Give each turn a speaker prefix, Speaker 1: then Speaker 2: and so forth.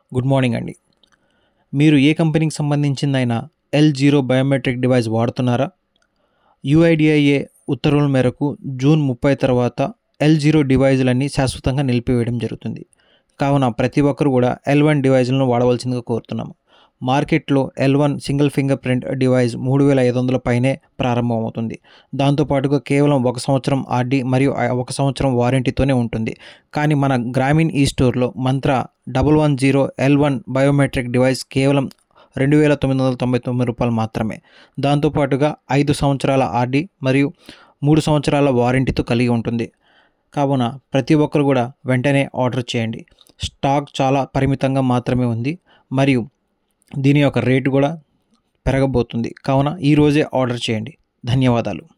Speaker 1: good morning అండి మీరు ఏ కంపెనీకి సంబంధించిందైనా ఎల్ జీరో బయోమెట్రిక్ డివైస్ వాడుతున్నారా యుఐడిఐఏ ఉత్తర్వుల మేరకు జూన్ ముప్పై తర్వాత ఎల్ జీరో డివైజులన్నీ శాశ్వతంగా నిలిపివేయడం జరుగుతుంది కావున ప్రతి ఒక్కరు కూడా ఎల్ వన్ డివైజులను వాడవలసిందిగా కోరుతున్నాము మార్కెట్లో L one single finger print device మూడు వేల ఐదు వందల పైనే ప్రారంభమవుతుంది దాంతోపాటుగా కేవలం ఒక సంవత్సరం ఆర్డీ మరియు ఆ ఒక సంవత్సరం వారంటీతోనే ఉంటుంది కానీ మన గ్రామీణ్ ఈ స్టోర్లో Mantra double one zero L one biometric device కేవలం రెండు వేల తొమ్మిది వందల తొంభై తొమ్మిది రూపాయలు మాత్రమే దాంతోపాటుగా ఐదు సంవత్సరాల ఆర్డీ మరియు మూడు సంవత్సరాల వారంటీతో కలిగి ఉంటుంది కావున ప్రతి ఒక్కరు కూడా వెంటనే ఆర్డర్ చేయండి స్టాక్ చాలా పరిమితంగా మాత్రమే ఉంది మరియు దీని యొక్క రేటు కూడా పెరగబోతుంది కావున ఈరోజే ఆర్డర్ చేయండి ధన్యవాదాలు